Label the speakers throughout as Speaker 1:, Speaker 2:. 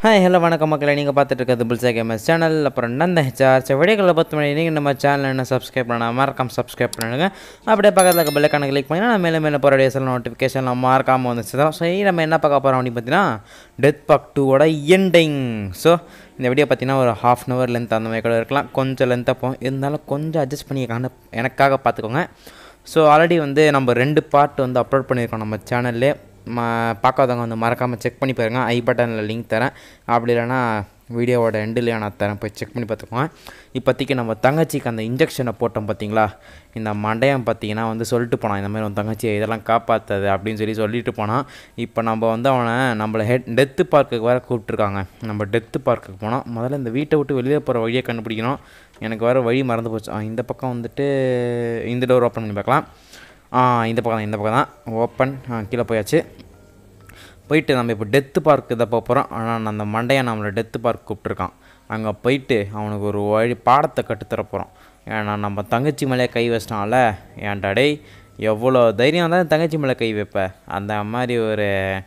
Speaker 1: hi hello வணக்கம் மக்களை நீங்கள் பார்த்துட்டு இருக்கிறது புல்சா கேமஸ் சேனல் அப்புறம் நந்த ஹெச்ஆர் வீடியோக்களை பத்து மணி நீங்கள் நம்ம சேனல் என்ன சப்ஸ்கிரைப் பண்ணால் மறக்காம சப்ஸ்கிரைப் பண்ணிடுங்க அப்படியே பக்கத்தில் இருக்க பெல்லைக்கான கிளிக் பண்ணிங்கன்னா மேலே மேலே போகிற டேஸில் நோட்டிஃபிகேஷன் மறக்காமல் வந்துச்சு தான் சரி நம்ம என்ன பார்க்க போகிறோம் அப்படின்னு பார்த்தீங்கன்னா டெத் பார்க் டூவோட எண்டிங் ஸோ இந்த வீடியோ பார்த்தீங்கன்னா ஒரு ஹாஃப் அன் ஹவர் லென்த் அந்த மாதிரி கூட இருக்கலாம் கொஞ்சம் லென்த்தாக போகும் இருந்தாலும் கொஞ்சம் அட்ஜஸ்ட் பண்ணிக்கான எனக்காக பார்த்துக்கோங்க ஸோ ஆல்ரெடி வந்து நம்ம ரெண்டு பார்ட் வந்து அப்லோட் பண்ணியிருக்கோம் நம்ம சேனல்லே ம பார்க்காதவங்க வந்து மறக்காமல் செக் பண்ணி பாருங்க ஐ பட்டனில் லிங்க் தரேன் அப்படி இல்லைன்னா வீடியோவோட எண்டுலேயே நான் தரேன் போய் செக் பண்ணி பார்த்துக்கோங்க இப்போதைக்கு நம்ம தங்கச்சிக்கு அந்த இன்ஜெக்ஷனை போட்டோம் பார்த்தீங்களா இந்த மண்டையம் பார்த்தீங்கன்னா வந்து சொல்லிட்டு போனான் இந்த மாதிரி உன் தங்கச்சி இதெல்லாம் காப்பாற்றாது அப்படின்னு சொல்லி சொல்லிட்டு போனான் இப்போ நம்ம வந்து அவனை நம்மளை ஹெட் டெத்து பார்க்குக்கு வேறு கூப்பிட்ருக்காங்க நம்ம டெத்து பார்க்குக்கு போனோம் முதல்ல இந்த வீட்டை விட்டு வெளியே போகிற வழியை கண்டுபிடிக்கணும் எனக்கு வேறு வழி மறந்து போச்சு ஆ, இந்த பக்கம் வந்துட்டு இந்த டோர் ஓப்பன் பண்ணி பார்க்கலாம் ஆ இந்த பக்கம் தான் இந்த பக்கம் தான் ஓப்பன் கீழே போயாச்சு போயிட்டு நம்ம இப்போ டெத்து பார்க் இதை போக போகிறோம் ஆனால் அந்த மண்டையை நம்மளை டெத்து பார்க் கூப்பிட்ருக்கான் அங்கே போயிட்டு அவனுக்கு ஒரு வழி பாடத்தை கற்றுத்தர போகிறோம் ஏன்னா நம்ம தங்கச்சி மேலே கை வச்சிட்டான்ல ஏன்டா டேய் எவ்வளோ தைரியம் தான் தங்கச்சி மேலே கை வைப்ப அந்த மாதிரி ஒரு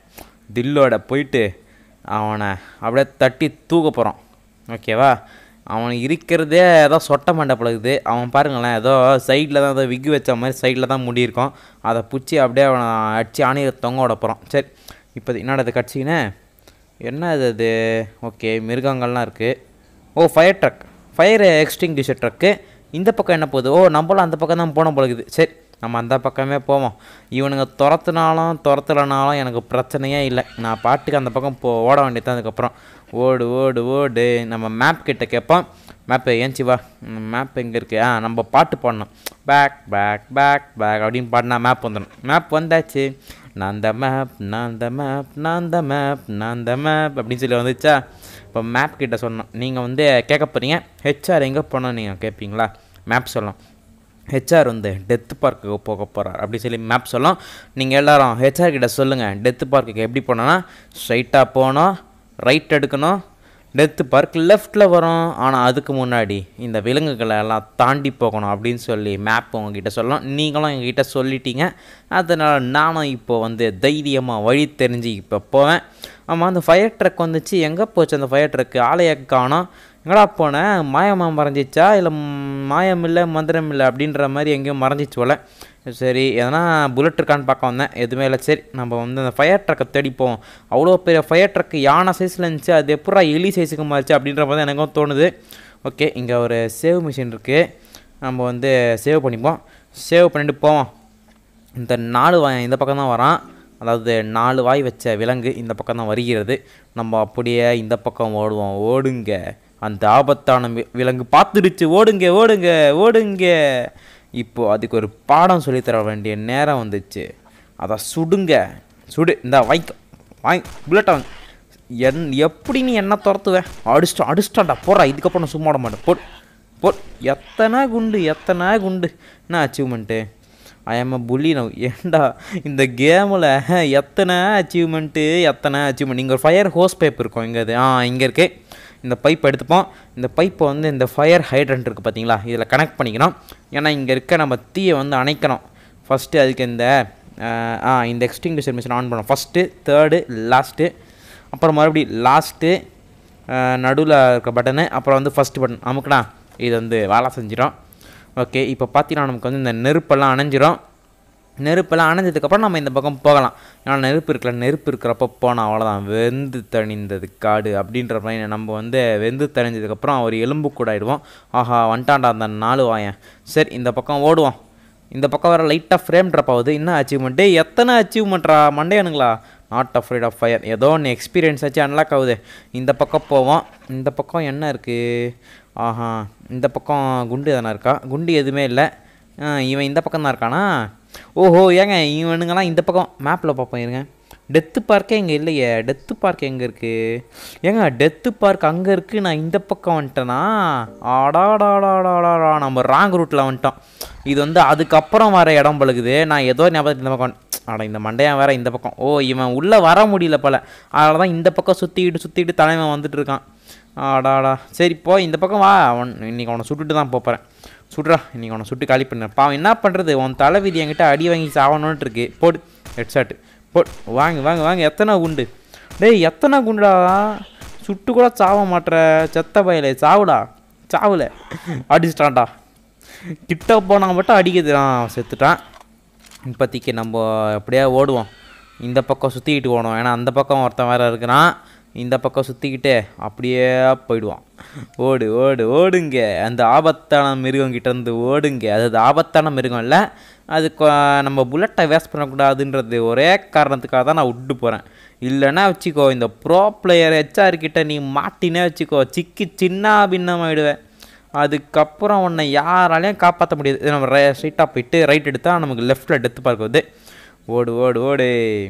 Speaker 1: தில்லோட போயிட்டு அவனை அப்படியே தட்டி தூக்க போகிறோம் ஓகேவா அவன் இருக்கிறதே ஏதோ சொட்ட மண்டை பழகுது அவன் பாருங்களேன் ஏதோ சைடில் தான் ஏதோ விக்கு வச்ச மாதிரி சைடில் தான் முடி இருக்கும் அதை பிடிச்சி அப்படியே அவனை அடித்து ஆணியை தொங்க விட போகிறான் சரி இப்போ என்னடா இது கட்சின்னு என்ன இது அது ஓகே மிருகங்கள்லாம் இருக்குது oh fire truck fire extinguisher truck இந்த பக்கம் என்ன போகுது ஓ நம்மளும் அந்த பக்கம் தான் போன பழகுது சரி நம்ம அந்த பக்கமே போவோம் இவனுங்க துரத்துனாலும் துரத்தலைனாலும் எனக்கு பிரச்சனையே இல்லை நான் பாட்டுக்கு அந்த பக்கம் போ ஓட வேண்டியது அதுக்கப்புறம் ஓடு ஓடு ஓடு நம்ம மேப் கிட்ட கேட்போம் மேப்பு ஏஞ்சி வா மேப் எங்கே இருக்குது ஆ நம்ம பாட்டு பாடணும் பேக் பேக் பேக் பேக் அப்படின்னு பாடினா மேப் வந்துடும் மேப் வந்தாச்சு நான் த மேப் நான் த மேப் நான் த மேப் நான் த மேப் அப்படின்னு சொல்லி வந்துச்சா இப்போ மேப் கிட்ட சொன்னோம் நீங்கள் வந்து கேட்க போகிறீங்க ஹெச்ஆர் எங்கே போனோம் நீங்கள் கேட்பீங்களா மேப் சொல்லலாம் ஹெச்ஆர் வந்து டெத் பார்க்குக்கு போக போகிறார் அப்படி சொல்லி மேப் சொல்லும் நீங்கள் எல்லாரும் ஹெச்ஆர் கிட்ட சொல்லுங்கள் டெத் பார்க்குக்கு எப்படி போனோன்னா ஸ்ட்ரைட்டாக போனோம் ரைட் எடுக்கணும் டெத்து பார்க் லெஃப்ட்டில் வரும் ஆனால் அதுக்கு முன்னாடி இந்த விலங்குகளை எல்லாம் தாண்டி போகணும் அப்படின்னு சொல்லி மேப் உங்ககிட்ட சொல்லலாம் நீங்களும் எங்ககிட்ட சொல்லிட்டீங்க அதனால் நானும் இப்போ வந்து தைரியமாக வழி தெரிஞ்சு இப்போ போவேன் ஆமாம் அந்த ஃபயர் ட்ரக் வந்துச்சு எங்கே போச்சு அந்த ஃபயர் ட்ரக்கு ஆலையை காணோம் எங்கடா போனேன் மாயமா மறைஞ்சிச்சா இல்லை மாயம் இல்லை மந்திரம் இல்லை அப்படின்ற மாதிரி எங்கேயும் மறைஞ்சிச்சு போல சரி எதனா புல்லட் இருக்கான்னு பார்க்க வந்தேன் எதுவுமே இல்லை சரி நம்ம வந்து அந்த ஃபயர் ட்ரக்கை தேடிப்போம் அவ்வளோ பெரிய ஃபயர் ட்ரக்கு யானை சைஸில் இருந்துச்சு அது எப்படா எலி சைஸுக்கு மாறிச்சு அப்படின்ற மாதிரி தான் எனக்கும் தோணுது ஓகே இங்கே ஒரு சேவ் மிஷின் இருக்குது நம்ம வந்து சேவ் பண்ணிப்போம் சேவ் பண்ணிட்டு போவோம் இந்த நாலு வாய் இந்த பக்கம் தான் வரான் அதாவது நாலு வாய் வச்ச விலங்கு இந்த பக்கம் தான் வருகிறது நம்ம அப்படியே இந்த பக்கம் ஓடுவோம் ஓடுங்க அந்த ஆபத்தான வி- விலங்கு பார்த்துடுச்சு ஓடுங்க ஓடுங்க ஓடுங்க இப்போ அதுக்கு ஒரு பாடம் சொல்லித் தர வேண்டிய நேரம் வந்துச்சு அதை சுடுங்க சுடு இந்த வாய்க்க வாய் புல்லட்டை வாங்க என் எப்படி நீ என்ன துரத்துவ அடிச்சிட்டா அடிச்சிட்டாண்டா போடுறா இதுக்கப்புறம் நான் சும்மா விட மாட்டேன் போட் போட் எத்தனை குண்டு எத்தனை குண்டு என்ன அச்சீவ்மெண்ட்டு ஐ எம் அ புள்ளி நவ் ஏண்டா இந்த கேமில் எத்தனை அச்சீவ்மெண்ட்டு எத்தனை அச்சீவ்மெண்ட் இங்கே ஒரு ஃபயர் ஹோஸ் பைப் இருக்கும் இங்கே அது ஆ இங்கே இருக்கு இந்த பைப் எடுத்துப்போம் இந்த பைப்பை வந்து இந்த ஃபயர் ஹைட்ரண்ட் இருக்குது பார்த்தீங்களா இதில் கனெக்ட் பண்ணிக்கணும் ஏன்னா இங்கே இருக்க நம்ம தீயை வந்து அணைக்கணும் ஃபஸ்ட்டு அதுக்கு இந்த அஹ், ஆ இந்த எக்ஸ்டிங்விஷர் மிஷின் ஆன் பண்ணோம் ஃபஸ்ட்டு தேர்டு லாஸ்ட்டு அப்புறம் மறுபடியும் லாஸ்ட்டு நடுவில் இருக்க பட்டனு அப்புறம் வந்து ஃபஸ்ட்டு பட்டன் அமுக்குனா இது வந்து வேலை செஞ்சிடும் ஓகே இப்போ பார்த்தீங்கன்னா நமக்கு வந்து இந்த நெருப்பெல்லாம் அணைஞ்சிரும் நெருப்பெல்லாம் அணைஞ்சதுக்கப்புறம் நம்ம இந்த பக்கம் போகலாம் ஏன்னா நெருப்பு இருக்கல நெருப்பு இருக்கிறப்ப போனால் அவ்வளோதான் வெந்து தணிந்தது காடு அப்படின்ற மாதிரி நம்ம வந்து வெந்து தணிஞ்சதுக்கப்புறம் ஒரு எலும்பு கூட ஆயிடுவோம் ஆஹா வந்துட்டான்டா அந்த நாலு வாயன் சரி இந்த பக்கம் ஓடுவோம் இந்த பக்கம் வர லைட்டாக ஃப்ரேம் ட்ராப் ஆகுது என்ன அச்சீவ்மெண்ட்டு எத்தனை அச்சீவ்மெண்ட்ரா மண்டையானுங்களா நாட் அஃப்ரைட் ஆஃப் ஃபயர் ஏதோ ஒன்று எக்ஸ்பீரியன்ஸ் ஆச்சு அன்லாக் ஆகுது இந்த பக்கம் போவோம் இந்த பக்கம் என்ன இருக்குது ஆஹா இந்த பக்கம் குண்டு எதனா இருக்கா குண்டு எதுவுமே இல்லை ஆ, இவன் இந்த பக்கம் தான் இருக்கானா ஓஹோ ஏங்க இவனுங்கெல்லாம் இந்த பக்கம் மேப்பில் பார்ப்போம் இருங்க டெத்து பார்க்கே இங்கே இல்லையே டெத்து பார்க் எங்கே இருக்குது ஏங்க டெத்து பார்க் அங்கே இருக்குது நான் இந்த பக்கம் வந்துட்டேனா ஆடாடாடாடாடா நம்ம ராங் ரூட்டில் வந்துட்டோம் இது வந்து அதுக்கப்புறம் வர இடம் பழகுது நான் ஏதோ ஞாபகத்தில் இந்த பக்கம் அட இந்த மண்டையன் வேற இந்த பக்கம் ஓ இவன் உள்ளே வர முடியல போல அதனால தான் இந்த பக்கம் சுற்றிக்கிட்டு சுற்றிக்கிட்டு தலைவன் வந்துட்டு இருக்கான் ஆடாடா சரி போ இந்த பக்கம் வா அவன் இன்னைக்கு அவனை சுட்டுட்டு தான் போகிறேன் சுடுறா இன்னைக்கு அவனை சுட்டு காலி பண்ண பாவம் என்ன பண்ணுறது உன் தலைவிதி என்கிட்ட அடி வாங்கி சாவணுன்ட்டு இருக்கு போடு ஹெட்ஷாட்டு போட் வாங்க வாங்க வாங்க எத்தனை குண்டு டேய் எத்தனை குண்டுடா சுட்டு கூட சாவ மாட்ற செத்த பயலே சாவுடா சாவுல அடிச்சிட்டான்டா கிட்ட போனால் மட்டும் அடிக்குது ஆ செத்துட்டான் இப்போதைக்கு நம்ம அப்படியே ஓடுவோம் இந்த பக்கம் சுற்றிக்கிட்டு ஓடுவோம் ஏன்னா அந்த பக்கம் ஒருத்தன் வேறு இருக்கிறான் இந்த பக்கம் சுற்றிக்கிட்டு அப்படியே போயிடுவான் ஓடு ஓடு ஓடுங்க அந்த ஆபத்தான மிருகம் கிட்ட இருந்து ஓடுங்க அது ஆபத்தான மிருகம் இல்லை அது கொ- நம்ம புல்லட்டை வேஸ்ட் பண்ணக்கூடாதுன்றது ஒரே காரணத்துக்காக தான் நான் விட்டு போகிறேன் இல்லைன்னா வச்சுக்கோ இந்த ப்ரோ பிளேயர் ஹெச்ஆர் கிட்ட நீ மாட்டினே வச்சுக்கோ சிக்கி சின்ன பின்னமாயிடுவேன் அதுக்கப்புறம் உன்னை யாராலையும் காப்பாற்ற முடியாது இது நம்ம ஸ்ட்ரைட்டாக போயிட்டு ரைட் எடுத்தால் நமக்கு லெஃப்ட்டில் டெத்து பார்க்க வருது ஓடு ஓடு ஓடு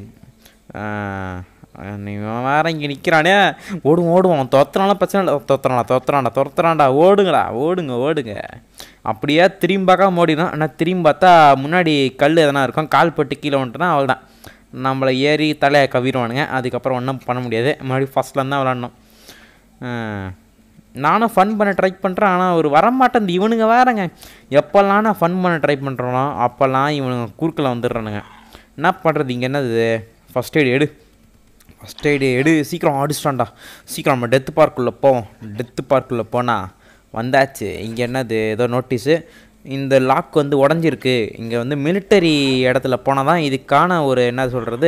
Speaker 1: ஆஹ், நீ வேற இங்கே நிற்கிறானே ஓடுவோம் ஓடுவோம் தொத்துறாலும் பிரச்சனை இல்லை தொத்துறானா தொத்துறான்டா துரத்துறான்டா ஓடுங்கடா ஓடுங்க ஓடுங்க அப்படியே திரும்பி பார்க்காம ஓடிடும் ஆனால் திரும்பி பார்த்தா முன்னாடி கல் எதனா இருக்கும் கால் பட்டு கீழே வந்துட்டுனா அவ்வளோதான் நம்மளை ஏறி தலையை கவிடுவானுங்க அதுக்கப்புறம் ஒன்றும் பண்ண முடியாது மறுபடியும் ஃபஸ்ட்லேருந்து தான் விளாட்ணும் ஆஹ், நானும் ஃபன் பண்ண ட்ரை பண்ணுறேன் ஆனால் ஒரு வரமாட்டேன் இவனுங்க வேறங்க எப்போல்லாம் நான் ஃபன் பண்ண ட்ரை பண்ணுறோனோ அப்போல்லாம் இவனுங்க குறுக்கில் வந்துடுறானுங்க என்ன பண்ணுறது இங்கே என்னது ஃபஸ்ட் எய்டு எடு ஃபஸ்ட் எய்டு எடு சீக்கிரம் அடிச்சிட்டான்டா சீக்கிரம் நம்ம டெத்து பார்க்குள்ளே போவோம் டெத்து பார்க்குள்ளே போனால் வந்தாச்சு இங்கே என்னது ஏதோ நோட்டீஸு இந்த லாக் வந்து உடஞ்சிருக்கு இங்கே வந்து மிலிட்டரி இடத்துல போனால் தான் இதுக்கான ஒரு என்ன சொல்கிறது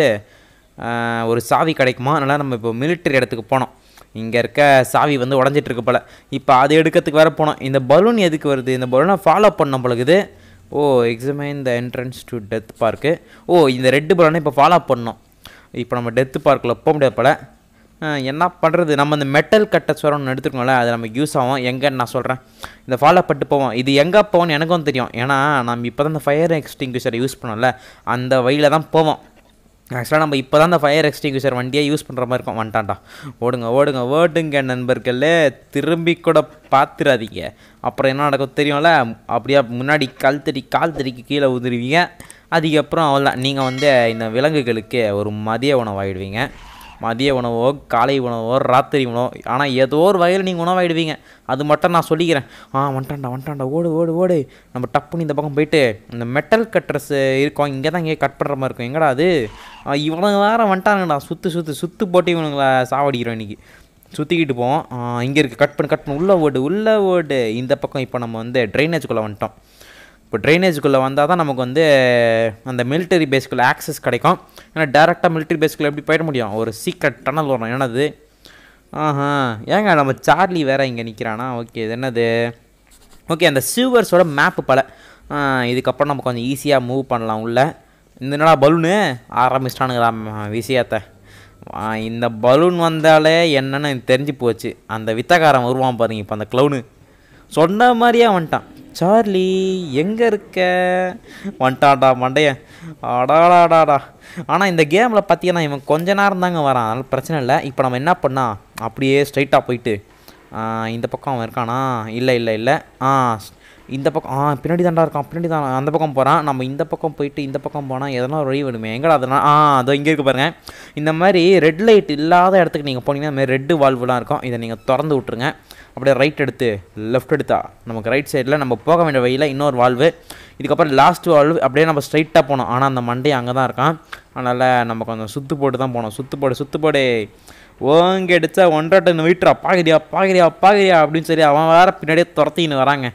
Speaker 1: ஒரு சாவி கிடைக்குமா அதனால் நம்ம இப்போ மிலிட்டரி இடத்துக்கு போனோம் இங்கே இருக்க சாவி வந்து உடஞ்சிட்டு இருக்கு போல் இப்போ அது எடுக்கிறதுக்கு வேற போனோம் இந்த பலூன் எதுக்கு வருது இந்த பலூனை ஃபாலோ பண்ண பொழுது oh examine the entrance to death park oh இந்த ரெட்டு பலூனை இப்போ ஃபாலோ பண்ணோம் இப்போ நம்ம டெத்து பார்க்கில் போக முடியாது போல் அஹ் என்ன பண்ணுறது நம்ம இந்த மெட்டல் கட்ட சொரம்னு எடுத்துருக்கோம்ல அது நமக்கு யூஸ் ஆகும் எங்கன்னு நான் சொல்கிறேன் இந்த ஃபாலோ பட்டு போவோம் இது எங்கே போவோம்னு எனக்கும் தெரியும் ஏன்னா நம்ம இப்போ தான் இந்த ஃபயர் எக்ஸ்டிங்யூஷரை யூஸ் பண்ணோம்ல அந்த வழியில் தான் போவோம் ஆக்சுவலாக நம்ம இப்போ தான் இந்த ஃபயர் எக்ஸ்டிங்யூஷர் வண்டியை யூஸ் பண்ணுற மாதிரி இருக்கும் வந்துட்டான்டா ஓடுங்க ஓடுங்க ஓடுங்க நண்பர்களே திரும்பி கூட பார்த்துறாதீங்க அப்புறம் என்ன நடக்கும் தெரியும்ல அப்படியே முன்னாடி கால் தடி கால் தடிக்கு கீழே உதிருவீங்க அதுக்கப்புறம் அவ்வளோதான் நீங்கள் வந்து இந்த விலங்குகளுக்கு ஒரு மதிய உணவாயிடுவீங்க மதிய உணவோ காலை உணவோ ராத்திரி உணவோ ஆனால் ஏதோ ஒரு வகையில் நீங்கள் உணவாயிடுவீங்க அது மட்டும் நான் சொல்லிக்கிறேன் ஆ வந்துட்டான்டா வந்துட்டான்டா ஓடு ஓடு ஓடு நம்ம டப்புன்னு இந்த பக்கம் போயிட்டு இந்த மெட்டல் கட்ரஸ் இருக்கும் இங்கே தான் இங்கே கட் பண்ணுற மாதிரி இருக்கும் எங்கடா அது ஆ, இவனுங்க வேற வந்துட்டானுங்கடா சுற்று சுற்று சுற்று போட்டு இவனுங்களை சாவடிக்கிறோம் இன்னைக்கு சுற்றிக்கிட்டு போவோம் இங்கே இருக்குது கட் பண்ணு கட் பண்ணு உள்ளே ஓடு உள்ளே ஓடு இந்த பக்கம் இப்போ நம்ம வந்து ட்ரைனேஜுக்குள்ளே வந்துட்டோம் இப்போ ட்ரைனேஜுக்குள்ளே வந்தால் தான் நமக்கு வந்து அந்த மிலிட்டரி பேஸ்க்குள்ளே ஆக்சஸ் கிடைக்கும் ஏன்னா டேரெக்டாக மிலிட்டரி பேஸ்க்குள்ளே எப்படி போயிட முடியும் ஒரு சீக்ரெட் டனல் வரும் என்னது ஆஹா ஏங்க நம்ம சார்லி வேற இங்கே நிற்கிறானா ஓகே இது என்னது ஓகே அந்த சிவர்ஸோட மேப்பு பல ஆ, இதுக்கப்புறம் நம்ம கொஞ்சம் ஈஸியாக மூவ் பண்ணலாம் உள்ள இந்த என்னடா பலூனு ஆரம்பிச்சிட்டானுங்களா விஷயத்தை இந்த பலூன் வந்தாலே என்னன்னு எனக்கு தெரிஞ்சு போச்சு அந்த வித்தக்காரன் வருவான் பாருங்க இப்போ அந்த க்ளவுனு சொன்ன மாதிரியே வந்துட்டான் சார்லி எங்கே இருக்க வந்துட்டான்டா மண்டையன் அடாடாடாடா ஆனால் இந்த கேமில் பார்த்தீங்கன்னா இவன் கொஞ்ச நேரம் தாங்க வரான் அதனால் பிரச்சனை இல்லை இப்போ நம்ம என்ன பண்ணா அப்படியே ஸ்ட்ரைட்டாக போயிட்டு ஆ, இந்த பக்கம் அவன் இருக்கானா இல்லை இல்லை இல்லை ஆ இந்த பக்கம் ஆ பின்னாடி தான்டா இருக்கான் பின்னாடி தான் அந்த பக்கம் போகிறான் நம்ம இந்த பக்கம் போயிட்டு இந்த பக்கம் போனால் எதனா ஒரு வழி வேணுமே எங்கடா அதெல்லாம் ஆ அதோ இங்கே இருக்கு பாருங்க இந்த மாதிரி ரெட் லைட் இல்லாத இடத்துக்கு நீங்கள் போனீங்கன்னா இந்த மாதிரி ரெட்டு வால்வுலாம் இருக்கும் இதை நீங்கள் திறந்து விட்ருங்க அப்படியே ரைட் எடுத்து லெஃப்ட் எடுத்தா நமக்கு ரைட் சைடில் நம்ம போக வேண்டிய வழியில் இன்னொரு வால்வு இதுக்கப்புறம் லாஸ்ட் வால்வு அப்படியே நம்ம ஸ்ட்ரைட்டாக போனோம் ஆனால் அந்த மண்டே அங்கே தான் இருக்கான் அதனால் நம்ம கொஞ்சம் சுத்து போட்டு தான் போனோம் சுத்து போடு சுத்து போடு ஓங்க அடிச்சா ஒன்றரை டன் வெயிட்ரா பாக்குறியா பாக்குறியா பாக்குறியா அப்படின்னு சொல்லி அவன் வேற பின்னாடியே துரத்தின்னு வராங்க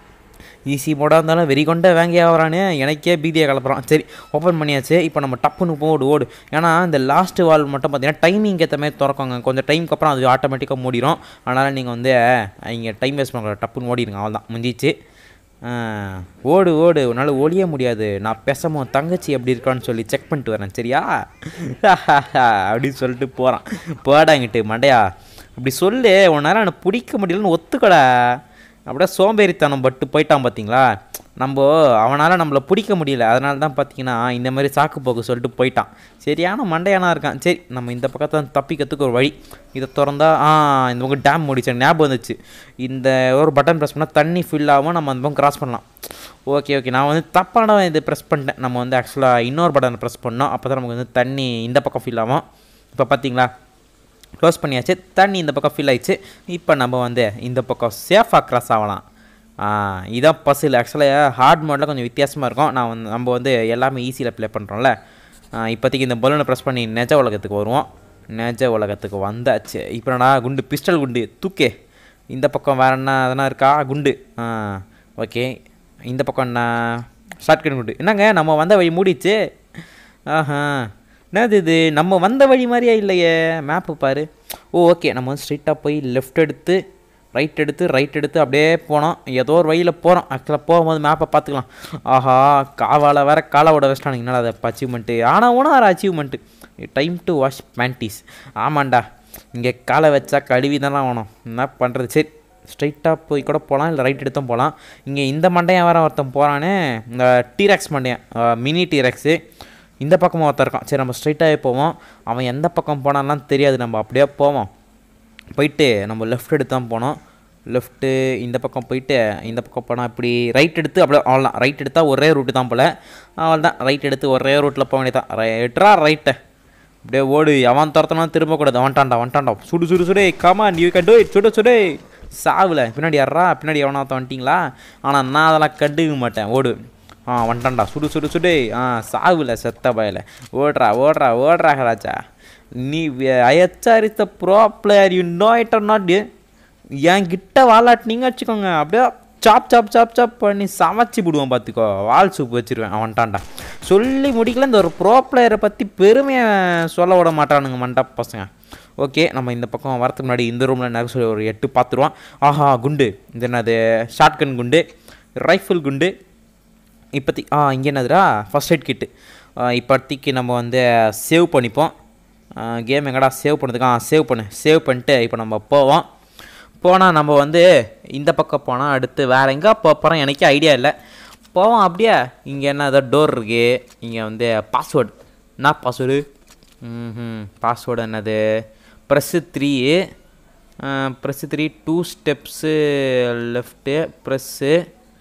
Speaker 1: ஈஸி மோடாக இருந்தாலும் வெறி கொண்ட வேங்கையா வரானே எனக்கே பீதியை கலப்புறான் சரி ஓப்பன் பண்ணியாச்சு இப்போ நம்ம டப்புன்னு போடு ஓடு ஏன்னா இந்த லாஸ்ட் வால் மட்டும் பார்த்தீங்கன்னா டைமிங் ஏற்ற மாதிரி திறக்கோங்க கொஞ்சம் டைமுக்கு அப்புறம் அது ஆட்டோமேட்டிக்காக மூடிடும் அதனால் நீங்கள் வந்து இங்கே டைம் வேஸ்ட் பண்ண டப்புன்னு ஓடிடுங்க அவள் தான் முடிஞ்சிச்சு ஆ, ஓடு ஓடு உன்னால் ஒழிய முடியாது நான் பேசாம உன் தங்கச்சி எப்படி இருக்கான்னு சொல்லி செக் பண்ணிட்டு வரேன் சரியா அப்படின்னு சொல்லிட்டு போகிறான் போடாங்கிட்டு மண்டையா அப்படி சொல்லு உன்னால் எனக்கு பிடிக்க முடியலன்னு ஒத்துக்கடா அப்படியே சோம்பேறித்தனம் பட்டு போயிட்டான் பார்த்தீங்களா நம்ம அவனால் நம்மளை பிடிக்க முடியல அதனால தான் பார்த்தீங்கன்னா இந்த மாதிரி சாக்கு போக்கு சொல்லிட்டு போயிட்டான் சரியான மண்டையானா இருக்கான் சரி நம்ம இந்த பக்கத்தை தப்பிக்கிறதுக்கு ஒரு வழி இதை திறந்தா ஆ இந்த பக்கம் டேம் முடிச்சு ஞாபகம் வந்துச்சு இந்த ஒரு பட்டன் ப்ரெஸ் பண்ணால் தண்ணி ஃபில் ஆகும் நம்ம அந்த பக்கம் கிராஸ் பண்ணலாம் ஓகே ஓகே நான் வந்து தப்பான இது ப்ரெஸ் பண்ணிட்டேன் நம்ம வந்து ஆக்சுவலாக இன்னொரு பட்டன் ப்ரெஸ் பண்ணோம் அப்போ தான் நமக்கு வந்து தண்ணி இந்த பக்கம் ஃபில் ஆகும் இப்போ பார்த்தீங்களா க்ளோஸ் பண்ணியாச்சு தண்ணி இந்த பக்கம் ஃபில் ஆயிடுச்சு இப்போ நம்ம வந்து இந்த பக்கம் சேஃபாக கிராஸ் ஆகலாம் ஆ, இதான் பஸ்ஸில் ஆக்சுவலாக ஹார்ட் மோடில் கொஞ்சம் வித்தியாசமாக இருக்கும் நான் வந்து நம்ம வந்து எல்லாமே ஈஸியில் ப்ளே பண்ணுறோம்ல இப்போதைக்கு இந்த பலூனை ப்ரெஸ் பண்ணி நெஜ உலகத்துக்கு வருவோம் நிஜ உலகத்துக்கு வந்தாச்சு இப்போ நான் குண்டு பிஸ்டல் குண்டு தூக்கே இந்த பக்கம் வேற என்ன அதெல்லாம் இருக்கா குண்டு ஆ ஓகே இந்த பக்கம் என்ன ஷார்ட்கட் குண்டு என்னங்க நம்ம வந்த வழி மூடிச்சு ஆஹா என்னது இது நம்ம வந்த வழி மாதிரியே இல்லையே மேப்பு பாரு ஓ ஓகே நம்ம வந்து ஸ்ட்ரைட்டாக போய் லெஃப்ட் எடுத்து ரைட் எடுத்து ரைட் எடுத்து அப்படியே போனோம் ஏதோ ஒரு வழியில் போகிறோம் ஆக்சுவலாக போகும்போது மேப்பை பார்த்துக்கலாம் ஆஹா காவால் வேற காலாவோட வச்சிட்டானுங்க என்னடா அதை அச்சீவ்மெண்ட்டு ஆனால் ஒன்றும் ஒரு achievement time to wash panties ஆமாண்டா இங்கே காலை வச்சா கழுவி தானே வேணும் என்ன பண்ணுறது சரி ஸ்ட்ரைட்டாக போய் கூட போகலாம் இல்லை ரைட் எடுத்தும் போகலாம் இங்கே இந்த மண்டையன் வேற ஒருத்தன் போகிறானே இந்த டீரெக்ஸ் மண்டையன் மினி டீரெக்ஸு இந்த பக்கமாக ஒருத்தன் இருக்கான் சரி நம்ம ஸ்ட்ரைட்டாகவே போவோம் அவன் எந்த பக்கம் போனான்லாம் தெரியாது நம்ம அப்படியே போவோம் போயிட்டு நம்ம லெஃப்ட் எடுத்து தான் போனோம் லெஃப்ட்டு இந்த பக்கம் போயிட்டு இந்த பக்கம் போனால் இப்படி ரைட் எடுத்து அப்படியே அவ்வளோதான் ரைட் எடுத்தால் ஒரே ரூட்டு தான் போல் அவ்வளோதான் ரைட் எடுத்து ஒரே ரூட்டில் போக வேண்டியதான் ரைட்டரா ரைட்டை அப்படியே ஓடு அவன் துரத்தனா திரும்பக்கூடாது வந்துட்டான்டா வந்துட்டான்டா சுடு சுடு சுடே காமா நீ கண்டு சுடு சுடு சாவில் பின்னாடி யாரா பின்னாடி எவனா வந்துட்டிங்களா ஆனால் நான் அதெல்லாம் கண்டுக்க மாட்டேன் ஓடு ஆ வந்துட்டான்டா சுடு சுடு சுடு ஆ சாவில் செத்த பயல ஓடுறா ஓடுறா ஓடுறா ராஜா நீ அயச்சாரித்த bro player you know it are not என் கிட்ட வாலாட்டினீங்க வச்சுக்கோங்க அப்படியே சாப் சாப் சாப் சாப் பண்ணி சமைச்சு விடுவோம் பார்த்துக்கோ வால் சூப் வச்சிருவேன் அவன்ட்டான்டா சொல்லி முடிக்கல இந்த ஒரு ப்ரோ பிளேயரை பற்றி பெருமையை சொல்ல விட மாட்டானுங்க மண்டா பசங்க ஓகே நம்ம இந்த பக்கம் வரதுக்கு முன்னாடி இந்த ரூமில் நிறைய சொல்லி ஒரு எட்டு பார்த்துருவோம் ஆஹா குண்டு இது என்னது ஷார்ட்கன் குண்டு ரைஃபிள் குண்டு இப்போத்தி ஆ இங்கே என்னதுடா ஃபஸ்ட் எய்ட் கிட்டு இப்போதைக்கு நம்ம வந்து சேவ் பண்ணிப்போம் கேம் எங்கடா சேவ் பண்ணதுக்கு ஆ சேவ் பண்ணு சேவ் பண்ணிட்டு இப்போ நம்ம போவோம் போனால் நம்ம வந்து இந்த பக்கம் போனால் அடுத்து வேறு எங்கே போகிறோம் எனக்கே ஐடியா இல்லை போவோம் அப்படியே இங்கே என்ன ஏதோ டோர் இருக்கு இங்கே வந்து பாஸ்வேர்டு என்ன பாஸ்வேர்டு ம் பாஸ்வேர்டு என்னது press three press three two steps left press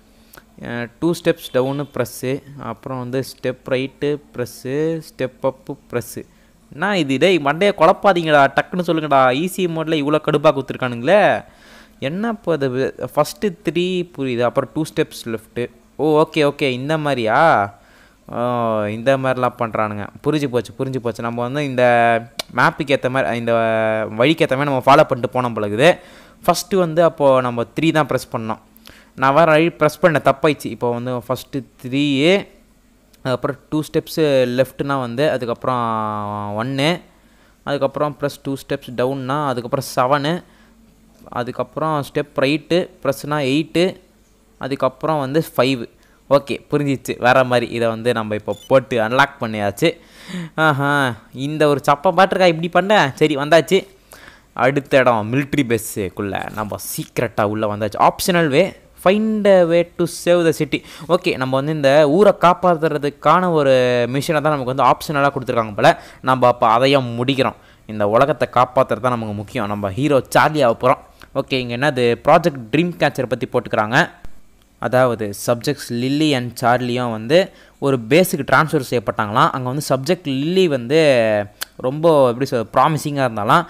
Speaker 1: two steps down press அப்புறம் வந்து step right press step up press என்ன இது டேய் மண்டையை குழப்பாதீங்கடா டக்குன்னு சொல்லுங்கடா ஈஸி மோடில் இவ்வளோ கடுப்பாக கொடுத்துருக்கானுங்களே என்ன இப்போ அது ஃபஸ்ட்டு த்ரீ புரியுது அப்புறம் two steps left oh okay okay இந்த மாதிரியா ஓ இந்த மாதிரிலாம் பண்ணுறானுங்க புரிஞ்சு போச்சு புரிஞ்சு போச்சு நம்ம வந்து இந்த மேப்புக்கு ஏற்ற மாதிரி இந்த வழிக்கு ஏற்ற மாதிரி நம்ம ஃபாலோ பண்ணிட்டு போனோம் பழகுது ஃபஸ்ட்டு வந்து அப்போது நம்ம த்ரீ தான் ப்ரெஸ் பண்ணோம் நான் வேறு வழி ப்ரெஸ் பண்ண தப்பாயிடுச்சு இப்போ வந்து ஃபஸ்ட்டு த்ரீ அதுக்கப்புறம் டூ ஸ்டெப்ஸு லெஃப்ட்னா வந்து அதுக்கப்புறம் ஒன்று அதுக்கப்புறம் ப்ளஸ் டூ ஸ்டெப்ஸ் டவுன்னா அதுக்கப்புறம் செவனு அதுக்கப்புறம் ஸ்டெப் ரைட்டு ப்ளஸ்னா எயிட்டு அதுக்கப்புறம் வந்து ஃபைவ் ஓகே புரிஞ்சிச்சு வேறு மாதிரி இதை வந்து நம்ம இப்போ போட்டு அன்லாக் பண்ணியாச்சு ஆஹா இந்த ஒரு சப்பை பாட்டுருக்கா இப்படி பண்ண சரி வந்தாச்சு அடுத்த இடம் மிலிட்ரி பேஸுக்குள்ளே நம்ம சீக்ரெட்டாக உள்ளே வந்தாச்சு optional way find way to save the city okay நம்ம வந்து இந்த ஊரை காப்பாற்றுறதுக்கான ஒரு மிஷினை தான் நமக்கு வந்து ஆப்ஷனலாக கொடுத்துருக்காங்க போல் நம்ம அப்போ அதையும் முடிக்கிறோம் இந்த உலகத்தை காப்பாற்றுறது தான் நமக்கு முக்கியம் நம்ம ஹீரோ சார்லி ஆக போகிறோம் ஓகே இங்கே என்னது ப்ராஜெக்ட் ட்ரீம் கேச்சர் பற்றி போட்டுக்கிறாங்க அதாவது சப்ஜெக்ட்ஸ் லில்லி அண்ட் சார்லியும் வந்து ஒரு பேஸுக்கு ட்ரான்ஸ்ஃபர் செய்யப்பட்டாங்களாம் அங்கே வந்து சப்ஜெக்ட் லில்லி வந்து ரொம்ப எப்படி சொல் ப்ராமிசிங்காக இருந்தாலாம்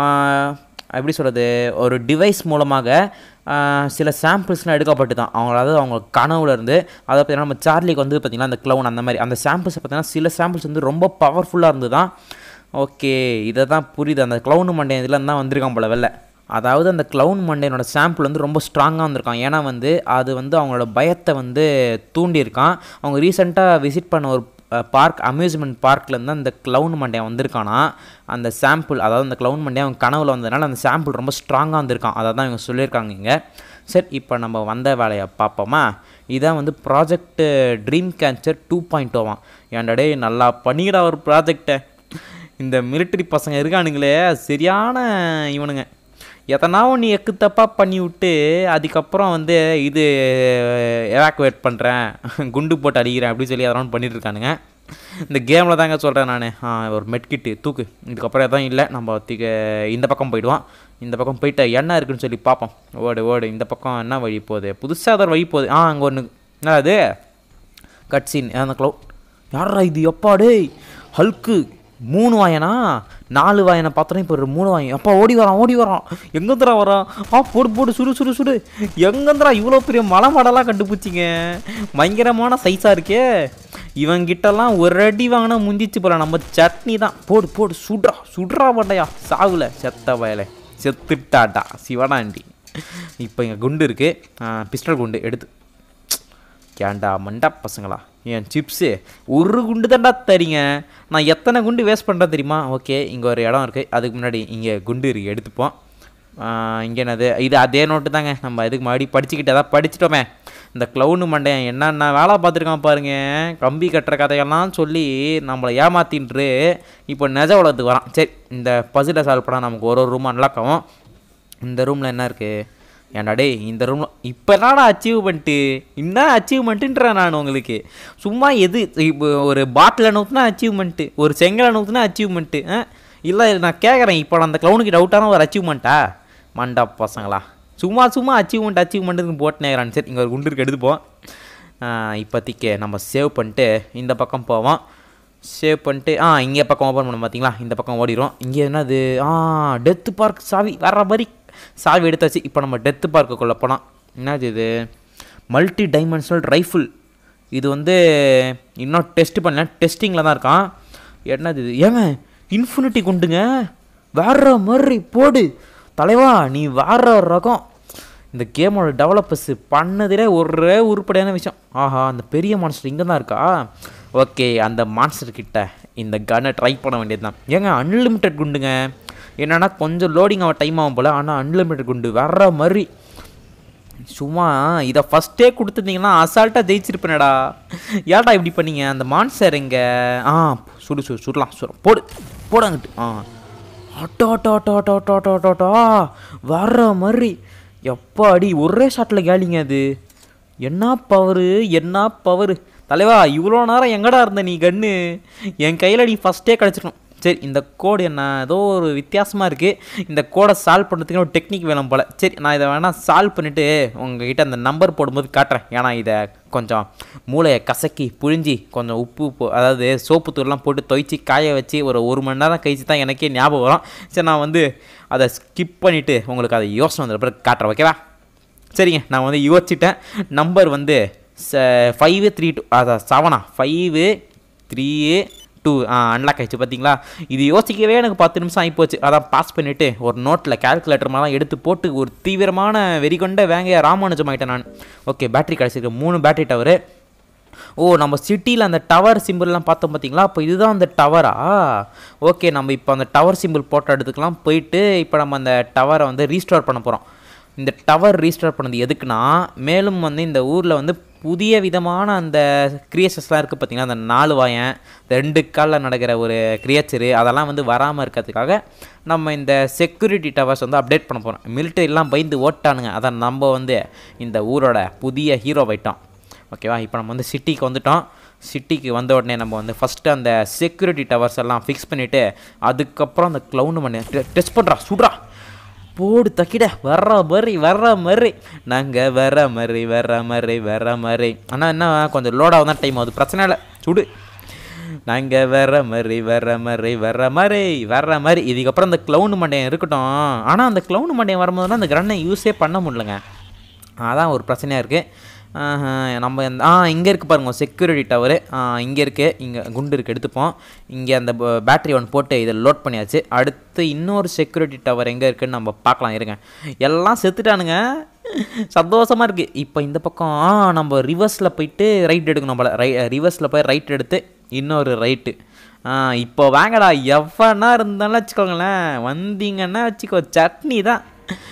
Speaker 1: எப்படி சொல்கிறது ஒரு டிவைஸ் மூலமாக சில சாம்பிள்ஸ்லாம் எடுக்கப்பட்டு தான் அவங்க அதாவது அவங்க கனவுல இருந்து அதை பார்த்தீங்கன்னா நம்ம சார்லிக்கு வந்து பார்த்திங்கன்னா அந்த க்ளவுன் அந்த மாதிரி அந்த சாம்பிள்ஸ் பார்த்தீங்கன்னா சில சாம்பிள்ஸ் வந்து ரொம்ப பவர்ஃபுல்லாக இருந்து தான் ஓகே இதை தான் புரியுது அந்த க்ளவுன் மண்டே இதில் தான் வந்திருக்கான் போல வெளில அதாவது அந்த க்ளவுன் மண்டேனோட சாம்பிள் வந்து ரொம்ப ஸ்ட்ராங்காக வந்திருக்கான் ஏன்னா வந்து அது வந்து அவங்களோட பயத்தை வந்து தூண்டியிருக்கான் அவங்க ரீசெண்டாக விசிட் பண்ண ஒரு பார்க் அம்யூஸ்மெண்ட் பார்க்லேருந்து அந்த க்ளவுன் மண்டையன் வந்திருக்கானா அந்த சாம்பிள் அதாவது அந்த க்ளவுன் மண்டையன் அவங்க கனவுல வந்ததுனால அந்த சாம்பிள் ரொம்ப ஸ்ட்ராங்காக வந்திருக்கான் அதை தான் இவங்க சொல்லியிருக்காங்க இங்கே சரி இப்போ நம்ம வந்த வேலையை பார்ப்போமா இதான் வந்து project dream catcher two point ஓவான் ஏன்டா நல்லா பண்ணிக்கிற ஒரு ப்ராஜெக்டை இந்த மிலிட்டரி பசங்க இருக்கானுங்களே சரியான இவனுங்க எதனாவும் நீ எக்கு தப்பாக பண்ணி விட்டு அதுக்கப்புறம் வந்து இது எவாக்குவேட் பண்ணுறேன் குண்டு போட்டு அடிக்கிறேன் அப்படின்னு சொல்லி அதெல்லாம் பண்ணிட்டு இருக்கானுங்க இந்த கேமில் தாங்க சொல்கிறேன் நான் ஒரு மெட்கிட்டு தூக்கு இதுக்கப்புறம் எதுவும் இல்லை நம்ம திக இந்த பக்கம் போயிடுவோம் இந்த பக்கம் போயிட்டு என்ன இருக்குன்னு சொல்லி பார்ப்போம் ஓடு ஓடு இந்த பக்கம் என்ன வழி போகுது புதுசாக ஏதாவது வழி போகுது ஆ அங்கே ஒன்று என்ன அது கட்சின் அந்த க்ளோ யாரா இது எப்பா டேய் ஹல்க்கு மூணு வாயனா நாலு வாயனை பார்த்தோன்னா இப்போ ஒரு மூணு வாயன் அப்பா ஓடி வரான் ஓடி வரான் எங்கேந்திரா வரான் ஆ போடு போடு சுடு சுடு சுடு எங்கேந்திரா இவ்வளோ பெரிய மலை மாடலாக கண்டுபிடிச்சிங்க பயங்கரமான சைஸாக இருக்கே இவங்கிட்டலாம் ஒரு அடி வாங்கினா முந்திச்சு போல நம்ம சட்னி தான் போடு போடு சுட்றா சுட்றா பட்டையா சாவுல செத்த வயலை செத்துட்டாட்டா சிவனாண்டி இப்போ இங்கே குண்டு இருக்குது பிஸ்டல் குண்டு எடுத்து ஏன்டா மண்டா பசங்களா என் சிப்ஸு ஒரு குண்டு தான்டா தரீங்க நான் எத்தனை குண்டு வேஸ்ட் பண்ணுறேன் தெரியுமா ஓகே இங்கே ஒரு இடம் இருக்குது அதுக்கு முன்னாடி இங்கே குண்டு இருக்கு எடுத்துப்போம் இங்கே என்னது இது அதே நோட்டு தாங்க நம்ம இதுக்கு முன்னாடி படிச்சுக்கிட்டு அதான் படிச்சிட்டோமே இந்த க்ளவுனு மண்டையன் என்னென்ன வேலை பார்த்துருக்கான் பாருங்க கம்பி கட்டுற கதையெல்லாம் சொல்லி நம்மளை ஏமாத்தின்ட்டு இப்போ நெஜ உலகத்துக்கு வரான் சரி இந்த பசிலை சால்வ் பண்ணால் நமக்கு ஒரு ஒரு ரூம் அன்லாக் ஆகும் இந்த ரூமில் என்ன இருக்குது ஏன்டா டேய் இந்த ரூமில் இப்போ என்னடா அச்சீவ்மெண்ட்டு என்ன அச்சீவ்மெண்ட்டுன்றேன் நான் உங்களுக்கு சும்மா எது இப்போ ஒரு பாட்டில் நூற்றுனா அச்சீவ்மெண்ட்டு ஒரு செங்கலை நூற்றுனா அச்சீவ்மெண்ட்டு இல்லை நான் கேட்குறேன் இப்போ அந்த க்ளவுனுக்கு டவுட்டான ஒரு அச்சீவ்மெண்ட்டா மண்டா பசங்களா சும்மா சும்மா அச்சீவ்மெண்ட் அச்சீவ்மெண்ட்டுன்னு போட்டுனேங்கிறான் சரி இங்கே ஒரு குண்டு இருக்கு எடுத்துப்போம் இப்போதைக்கு நம்ம சேவ் பண்ணிட்டு இந்த பக்கம் போவோம் சேவ் பண்ணிட்டு ஆ இங்கே பக்கம் ஓப்பன் பண்ண பார்த்தீங்களா இந்த பக்கம் ஓடிடும் இங்கே என்னது ஆ டெத்து பார்க் சாவி வர்ற மாதிரி சாவி எடுத்தாச்சு இப்போ நம்ம டெத்து பார்க்குள்ளே போனால் என்னது இது மல்டி டைமென்ஷனல் ரைஃபிள் இது வந்து இன்னும் டெஸ்ட் பண்ணல டெஸ்டிங்கில் தான் இருக்கான் என்னது இது ஏங்க இன்ஃபினிட்டி குண்டுங்க வேற மாதிரி போடு தலைவா நீ வேற ரகம் இந்த கேமோட டெவலப்பர்ஸ் பண்ணதிலே ஒரே உருப்படியான விஷயம் ஆஹா அந்த பெரிய மான்ஸ்டர் இங்கே தான் இருக்கா ஓகே அந்த மான்ஸ்டர் கிட்ட இந்த கன்னை ட்ரை பண்ண வேண்டியது தான் ஏங்க அன்லிமிட்டெட் குண்டுங்க என்னன்னா கொஞ்சம் லோடிங் ஆக டைம் ஆகும் போல் ஆனால் அன்லிமிட்டெட் குண்டு வர்ற மாதிரி சும்மா இதை ஃபஸ்ட்டே கொடுத்துருந்தீங்கன்னா அசால்ட்டாக ஜெயிச்சிருப்பேனடா ஏன்டா இப்படி பண்ணீங்க அந்த மான்சர் எங்கே ஆ சுடு சுடு சுடலாம் சுடு போடு போடாங்கிட்டு ஆ auto auto auto auto auto auto auto auto வர்ற மாதிரி எப்பா அடி ஒரே ஷாட்டில் கேலிங்க அது என்ன பவரு என்ன பவரு தலைவா இவ்வளோ நேரம் எங்கடா இருந்த நீ கன்று என் கையில் நீ ஃபஸ்ட்டே கிடச்சிருக்கணும் சரி இந்த கோடு என்ன ஏதோ ஒரு வித்தியாசமாக இருக்குது இந்த கோடை சால்வ் பண்ணுறதுக்கு ஒரு டெக்னிக் வேணும் போல் சரி நான் இதை வேணால் சால்வ் பண்ணிவிட்டு உங்ககிட்ட அந்த நம்பர் போடும்போது காட்டுறேன் ஏன்னா இதை கொஞ்சம் மூளையை கசக்கி புழிஞ்சி கொஞ்சம் உப்பு போ- அதாவது சோப்பு தூள்லாம் போட்டு துவைச்சி காய வச்சு ஒரு ஒரு மணி நேரம் கழிச்சு தான் எனக்கே ஞாபகம் வரும் சரி நான் வந்து அதை ஸ்கிப் பண்ணிவிட்டு உங்களுக்கு அதை யோசனை வந்த பிறகு காட்டுறேன் ஓகேவா சரிங்க நான் வந்து யோசிச்சிட்டேன் நம்பர் வந்து ஃபைவு த்ரீ டூ அதான் செவனா ஃபைவு த்ரீ டூ அன்லாக் ஆயிடுச்சு பார்த்தீங்களா இது யோசிக்கவே எனக்கு பத்து நிமிஷம் ஆகிப்போச்சு அதான் பாஸ் பண்ணிவிட்டு ஒரு நோட்டில் கால்குலேட்டர் மாதிரிலாம் எடுத்து போட்டு ஒரு தீவிரமான வெறிகொண்ட வேங்க ராமானுஜம் ஆகிட்டேன் நான் ஓகே பேட்டரி கிடச்சிருக்கு மூணு பேட்டரி டவரு ஓ நம்ம சிட்டியில் அந்த டவர் சிம்பிள்லாம் பார்த்தோம் பார்த்தீங்களா அப்போ இதுதான் அந்த டவரா ஓகே நம்ம இப்போ அந்த டவர் சிம்பிள் போட்ட இடத்துக்குலாம் போயிட்டு இப்போ நம்ம அந்த டவரை வந்து ரீஸ்டோர் பண்ண போகிறோம் இந்த டவர் ரீஸ்டோர் பண்ணது எதுக்குன்னா மேலும் வந்து இந்த ஊரில் வந்து புதிய விதமான அந்த கிரியேச்சர்ஸ்லாம் இருக்குது பார்த்தீங்கன்னா அந்த நாலு வாயன் ரெண்டு காலில் நடக்கிற ஒரு கிரியேச்சரு அதெல்லாம் வந்து வராமல் இருக்கிறதுக்காக நம்ம இந்த செக்யூரிட்டி டவர்ஸ் வந்து அப்டேட் பண்ண போகிறோம் மிலிட்டரிலாம் பயந்து ஓட்டானுங்க அதான் நம்ம வந்து இந்த ஊரோட புதிய ஹீரோ ஆயிட்டோம் ஓகேவா இப்போ நம்ம வந்து சிட்டிக்கு வந்துட்டோம் சிட்டிக்கு வந்த உடனே நம்ம வந்து ஃபஸ்ட்டு அந்த செக்யூரிட்டி டவர்ஸ் எல்லாம் ஃபிக்ஸ் பண்ணிவிட்டு அதுக்கப்புறம் அந்த க்ளவுண்டு பண்ணி டெஸ்ட் பண்ணுறா சுடுறா போடு தக்கிட வர்ற மாதிரி வர்ற மாதிரி நாங்கள் வர மாதிரி வர மாதிரி வர மாதிரி ஆனால் என்ன கொஞ்சம் லோடாக தான் டைம் ஆகுது பிரச்சனை இல்லை சுடு நாங்கள் வர மாதிரி வர மாதிரி வர மாதிரி வர்ற மாதிரி இதுக்கப்புறம் அந்த க்ளவுண்டு மண்டையன் இருக்கட்டும் ஆனால் அந்த க்ளவுண்டு மண்டையன் வரும்போதுலாம் அந்த கிரனை யூஸே பண்ண முடியலங்க அதான் ஒரு பிரச்சனையாக இருக்குது நம்ம இந்த ஆ இங்கே இருக்குது பாருங்க செக்யூரிட்டி டவரு இங்கே இருக்குது இங்கே குண்டு இருக்குது எடுத்துப்போம் இங்கே அந்த பேட்டரி ஒன்று போட்டு இதை லோட் பண்ணியாச்சு அடுத்து இன்னொரு செக்யூரிட்டி டவர் எங்கே இருக்குன்னு நம்ம பார்க்கலாம் இருங்க எல்லாம் செத்துட்டானுங்க சந்தோஷமாக இருக்குது இப்போ இந்த பக்கம் ஆ நம்ம ரிவர்ஸில் போயிட்டு ரைட் எடுக்கணும் போல ரை ரிவர்ஸில் போய் ரைட் எடுத்து இன்னொரு ரைட்டு இப்போ வாங்கடா எவ்வளோ இருந்தாலும் வச்சுக்கோங்களேன் வந்தீங்கன்னா வச்சுக்கோ சட்னி தான்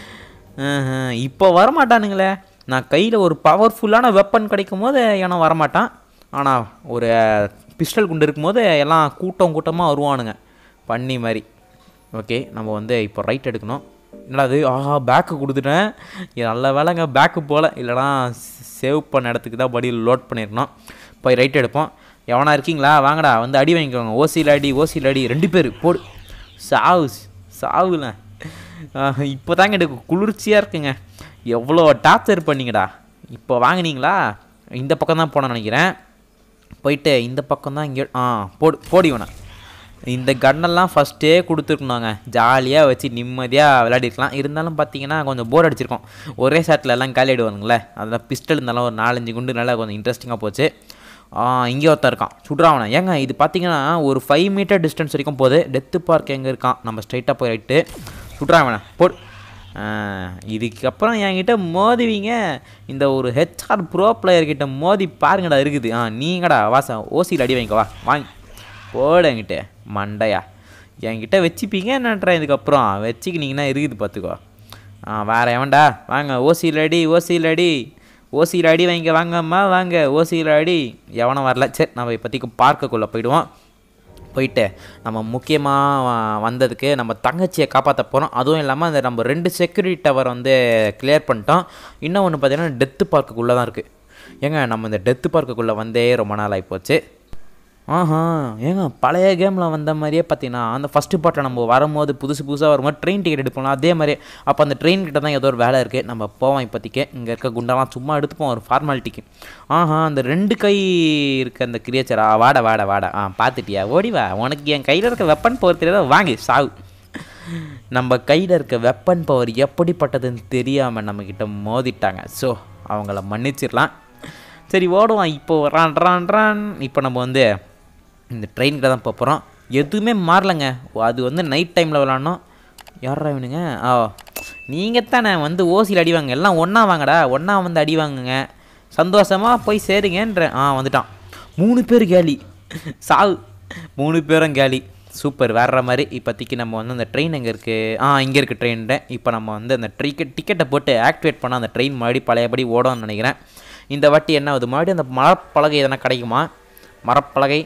Speaker 1: ஆஹ், இப்போ வரமாட்டானுங்களே நான் கையில் ஒரு பவர்ஃபுல்லான வெப்பன் கிடைக்கும் போது எவனும் வரமாட்டான் ஆனால் ஒரு பிஸ்டல் குண்டு இருக்கும்போது எல்லாம் கூட்டம் கூட்டமாக வருவானுங்க பண்ணி மாதிரி ஓகே நம்ம வந்து இப்போ ரைட் எடுக்கணும் என்னடா அது ஆஹா பேக்கு கொடுத்துட்டேன் இது நல்ல வேலைங்க பேக்கு போல் இல்லைனா சேவ் பண்ண இடத்துக்கு தான் படியில் லோட் பண்ணியிருக்கணும் போய் ரைட் எடுப்போம் எவனா இருக்கீங்களா வாங்கடா வந்து அடி வாங்கிக்கோங்க ஓசியில் அடி ஓசியில் அடி ரெண்டு பேர் போடு சாவு சாவுல இப்போ தாங்க எனக்கு குளிர்ச்சியாக இருக்குங்க எவ்வளோ டார்ச்சர் பண்ணீங்கடா இப்போ வாங்குனீங்களா இந்த பக்கம் தான் போனேன்னு நினைக்கிறேன் போயிட்டு இந்த பக்கம் தான் இங்கே ஆ போடு போடி வேணாம் இந்த கன்னெல்லாம் ஃபஸ்ட்டே கொடுத்துருக்கணுங்க ஜாலியாக வச்சு நிம்மதியாக விளையாடிருக்கலாம் இருந்தாலும் பார்த்தீங்கன்னா கொஞ்சம் போர் அடிச்சிருக்கோம் ஒரே ஷாட்டில் எல்லாம் காலி ஆயிடுவானுங்களே அதில் பிஸ்டல் இருந்தாலும் ஒரு நாலஞ்சு குண்டு நல்லா கொஞ்சம் இன்ட்ரெஸ்டிங்காக போச்சு இங்கே ஒருத்தன் இருக்கான் சுடுறான் ஏங்க இது பார்த்தீங்கன்னா ஒரு ஃபைவ் மீட்டர் டிஸ்டன்ஸ் வரைக்கும் போகுது டெத்து பார்க் எங்கே இருக்கான் நம்ம ஸ்ட்ரைட்டாக போய் ரைட்டு சுடுறான் போடு ஆ, இதுக்கப்புறம் என்கிட்ட மோதுவீங்க இந்த ஒரு ஹெச்ஆர் ப்ரோ பிளேயர்கிட்ட மோதி பாருங்கடா இருக்குது ஆ நீங்கடா வாசா ஓசியில் அடி வாங்கிக்கோ வா வாங்கி போடு என்கிட்ட மண்டையா என்கிட்ட வச்சுப்பீங்க என்னன்றேன் இதுக்கப்புறம் வச்சுக்கினீங்கன்னா இருக்குது பார்த்துக்கோ ஆ வேறு எவன்டா வாங்க ஓசியில் அடி ஓசியில் அடி ஓசியில் அடி வாங்க வாங்கம்மா வாங்க ஓசியில் அடி எவனும் வரல சரி நம்ம இப்போதைக்கு பார்க்குள்ளே போயிடுவோம் போயிட்டு நம்ம முக்கியமாக வந்ததுக்கு நம்ம தங்கச்சியை காப்பாற்ற போகிறோம் அதுவும் இல்லாமல் அந்த நம்ம ரெண்டு செக்யூரிட்டி டவர் வந்து கிளியர் பண்ணிட்டோம் இன்னும் ஒன்று பார்த்தீங்கன்னா டெத்து பார்க்குள்ளே தான் இருக்குது ஏங்க நம்ம இந்த டெத்து பார்க்குள்ளே வந்தே ரொம்ப நாள் ஆகிப்போச்சு ஆஹா ஏங்க பழைய கேமில் வந்த மாதிரியே பார்த்தீங்கன்னா அந்த ஃபஸ்ட்டு பாட்டை நம்ம வரும்போது புதுசு புதுசாக வரும்போது ட்ரெயின் டிக்கெட் எடுப்போம் அதே மாதிரி அப்போ அந்த ட்ரெயின் கிட்ட தான் ஏதோ ஒரு வேலை இருக்குது நம்ம போவோம் இப்போதைக்கு இங்கே இருக்க குண்டெல்லாம் சும்மா எடுத்துப்போம் ஒரு ஃபார்மாலிட்டிக்கு ஆஹா அந்த ரெண்டு கை இருக்க அந்த கிரியேச்சரா வாட வாட வாட ஆ பார்த்துட்டியா ஓடி வா உனக்கு என் கையில் இருக்க வெப்பன் போகிற தெரியாத வாங்கி சாவு நம்ம கையில் இருக்க வெப்பன் பவர் எப்படிப்பட்டதுன்னு தெரியாமல் நம்மக்கிட்ட மோதிட்டாங்க ஸோ அவங்கள மன்னிச்சிடலாம் சரி ஓடுவான் இப்போ ரான் ரான் ரான் இப்போ நம்ம வந்து இந்த ட்ரெயினுக்கு தான் போகிறோம் எதுவுமே மாறலைங்க அது வந்து நைட் டைமில் விளாட்னோம் யாரா இவனுங்க ஆ நீங்கள் தானே வந்து ஓசியில் அடிவாங்க எல்லாம் ஒன்றா வாங்கடா ஒன்றா வந்து அடி வாங்குங்க சந்தோஷமாக போய் சேருங்கன்ற ஆ வந்துட்டான் மூணு பேர் கேலி சாவு மூணு பேரும் கேலி சூப்பர் வேற மாதிரி இப்போதைக்கு நம்ம வந்து அந்த ட்ரெயின் எங்கே இருக்குது ஆ இங்கே இருக்குது ட்ரெயின்ட்டு இப்போ நம்ம வந்து அந்த டிக்கெட் டிக்கெட்டை போட்டு ஆக்டிவேட் பண்ணால் அந்த ட்ரெயின் மறுபடி பழையபடி ஓடும்னு நினைக்கிறேன் இந்த வாட்டி என்ன ஆகுது மறுபடியும் அந்த மரப்பலகை எதனா கிடைக்குமா மரப்பலகை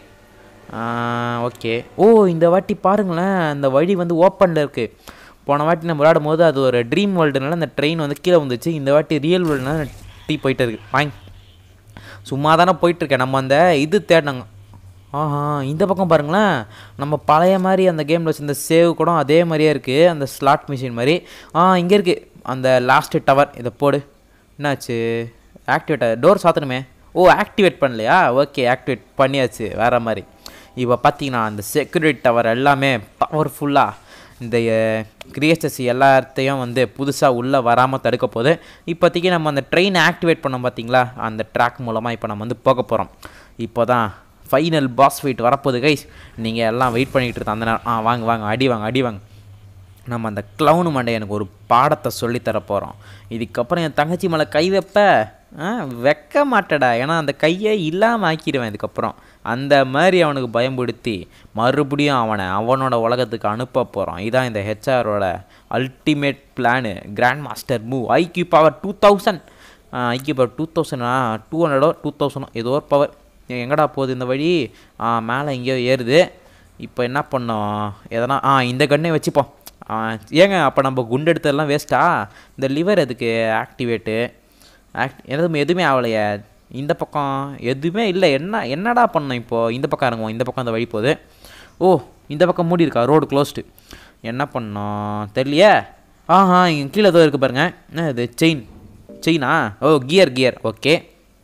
Speaker 1: ஓகே ஓ இந்த வாட்டி பாருங்களேன் அந்த வழி வந்து ஓப்பனில் இருக்குது போன வாட்டி நம்ம விளையாடும் போது அது ஒரு ட்ரீம் வேர்ல்டுனால அந்த ட்ரெயின் வந்து கீழே வந்துச்சு இந்த வாட்டி ரியல் வேர்ல்டுனால டீ போயிட்டு இருக்கு வாங்கி சும்மா தானே போயிட்டுருக்கேன் நம்ம அந்த இது தேடினாங்க ஆஹா இந்த பக்கம் பாருங்களேன் நம்ம பழைய மாதிரி அந்த கேமில் வச்சிருந்த சேவ் கூட அதே மாதிரியே இருக்குது அந்த ஸ்லாட் மிஷின் மாதிரி ஆ இங்கே இருக்குது அந்த லாஸ்ட்டு டவர் இதை போடு என்னாச்சு ஆக்டிவேட் டோர் சாத்தணுமே ஓ ஆக்டிவேட் பண்ணலையா ஓகே ஆக்டிவேட் பண்ணியாச்சு வேறு மாதிரி இப்போ பார்த்தீங்கன்னா அந்த செக்யூரிட்டி டவர் எல்லாமே பவர்ஃபுல்லாக இந்த கிரியேச்சர்ஸ் எல்லாத்தையும் வந்து புதுசாக உள்ளே வராமல் தடுக்க போகுது இப்போதைக்கு நம்ம அந்த ட்ரெயினை ஆக்டிவேட் பண்ணோம் பார்த்தீங்களா அந்த ட்ராக் மூலமாக இப்போ நம்ம வந்து போக போகிறோம் இப்போ தான் ஃபைனல் பாஸ் ஃபைட் வரப்போகுது கைஸ் நீங்கள் எல்லாம் வெயிட் பண்ணிகிட்டு இருந்த அந்த நேரம் ஆ வாங்க வாங்க அடி வாங்க அடி வாங்க நம்ம அந்த க்ளவுனு மண்டை எனக்கு ஒரு பாடத்தை சொல்லித்தர போகிறோம் இதுக்கப்புறம் என் தங்கச்சி மேலே கை வைப்ப ஆ வைக்க மாட்டடா ஏன்னா அந்த கையை இல்லாமல் ஆக்கிடுவேன் இதுக்கப்புறம் அந்த மாதிரி அவனுக்கு பயன்படுத்தி மறுபடியும் அவனை அவனோட உலகத்துக்கு அனுப்ப போகிறோம் இதான் இந்த ஹெச்ஆரோட ultimate plan grand master move IQ power two thousand IQ power two தௌசண்டா டூ ஹண்ட்ரடோ டூ தௌசண்டோ ஏதோ ஒரு பவர் எங்கடா போகுது இந்த வழி ஆ மேலே எங்கேயோ ஏறுது இப்போ என்ன பண்ணோம் எதனா ஆ இந்த கண்ணே வச்சுப்போம் ஆ, ஏங்க அப்போ நம்ம குண்டு எடுத்ததெல்லாம் வேஸ்ட்டா இந்த லிவர் எதுக்கு ஆக்டிவேட்டு ஆக்ட் எதுவும் எதுவுமே ஆகலையே இந்த பக்கம் எதுவுமே இல்லை என்ன என்னடா பண்ணோம் இப்போது இந்த பக்கம் இறங்குவோம் இந்த பக்கம் அந்த வழி போகுது ஓ இந்த பக்கம் மூடி இருக்கா ரோடு க்ளோஸ்டு என்ன பண்ணோம் தெரியலையே ஆஹா இங்கே கீழே ஏதோ இருக்குது பாருங்க என்ன இது செயின் செயினா ஓ கியர் கியர் ஓகே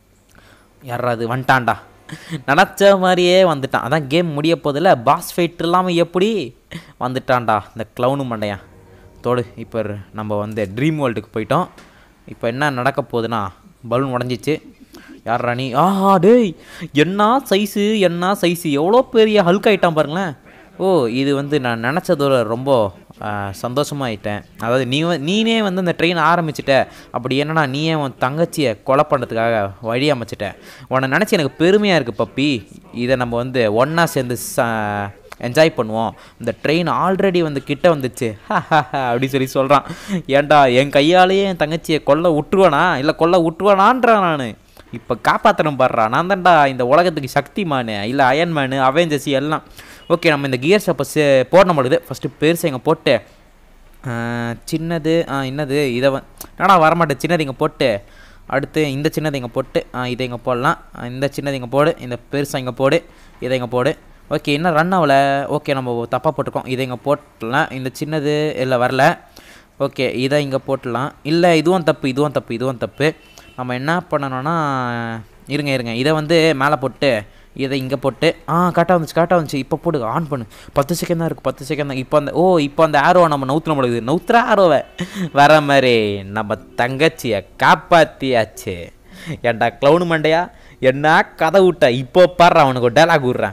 Speaker 1: யாராவது வந்துட்டான்டா நினச்ச மாதிரியே வந்துட்டான் அதான் கேம் முடிய போதில் பாஸ் ஃபைட் இல்லாமல் எப்படி வந்துட்டான்டா இந்த க்ளவுனு மண்டையன் தோடு இப்போ நம்ம வந்து ட்ரீம் வேர்ல்டுக்கு போயிட்டோம் இப்போ என்ன நடக்க போகுதுன்னா பலூன் உடஞ்சிச்சு யார் ராணி ஆஹா டேய் என்ன சைஸு என்ன சைஸு எவ்வளோ பெரிய ஹல்க் ஆகிட்டான் பாருங்களேன் ஓ இது வந்து நான் நினச்சதோட ரொம்ப சந்தோஷமாயிட்டேன் அதாவது நீ வ- நீனே வந்து அந்த ட்ரெயின் ஆரம்பிச்சிட்ட அப்படி என்னன்னா நீயே உன் தங்கச்சியை கொலை பண்ணுறதுக்காக வழி அமைச்சிட்ட உன்னை நினச்சி எனக்கு பெருமையாக இருக்குது பப்பி இதை நம்ம வந்து ஒன்றா சேர்ந்து என்ஜாய் பண்ணுவோம் இந்த ட்ரெயின் ஆல்ரெடி வந்து கிட்ட வந்துச்சு அப்படி சொல்லி சொல்கிறான் ஏன்டா என் கையாலேயே என் தங்கச்சியை கொல்ல விட்டுருவானா இல்லை கொல்ல விட்டுருவானான்றான் நான் இப்போ காப்பாற்றணும் பாடுறா நான் தான்டா இந்த உலகத்துக்கு சக்திமானு இல்லை அயன்மேனு அவெஞ்சர்ஸ் எல்லாம் ஓகே நம்ம இந்த கியர்ஸ் அப்போ சே போடணும் பொழுது ஃபஸ்ட்டு பெருசு இங்கே போட்டு ஆ, சின்னது ஆ என்னது இதை வ என்னடா வரமாட்டேன் சின்னது இங்கே போட்டு அடுத்து இந்த சின்னது இங்கே போட்டு ஆ, இதை இங்கே போடலாம் ஆ, இந்த சின்னது இங்கே போடு இந்த பெருசாக இங்கே போடு இதை இங்கே போடு ஓகே இன்னும் ரன் ஆகல ஓகே நம்ம தப்பாக போட்டிருக்கோம் இதை இங்கே போட்டுடலாம் இந்த சின்னது இல்லை வரல ஓகே இதை இங்கே போட்டுடலாம் இல்லை இதுவும் தப்பு இதுவும் தப்பு இதுவும் தப்பு நம்ம என்ன பண்ணணும்னா இருங்க இருங்க இதை வந்து மேலே போட்டு இதை இங்கே போட்டு ஆ கரெக்டாக வந்துச்சு கரெக்டாக வந்துச்சு இப்போ போடு ஆன் பண்ணு பத்து செகண்ட் தான் இருக்குது பத்து செகண்ட் தான் இப்போ அந்த ஓ இப்போ அந்த ஆரோவை நம்ம நவுத்துன முடியுது நவுத்துற ஆரோவை வர மாதிரி நம்ம தங்கச்சியை காப்பாற்றியாச்சு ஏன்டா க்ளவுனு மண்டையா என்ன கதை விட்ட இப்போ பாடுற அவனுக்கு ஒரு டைலாக் விட்றேன்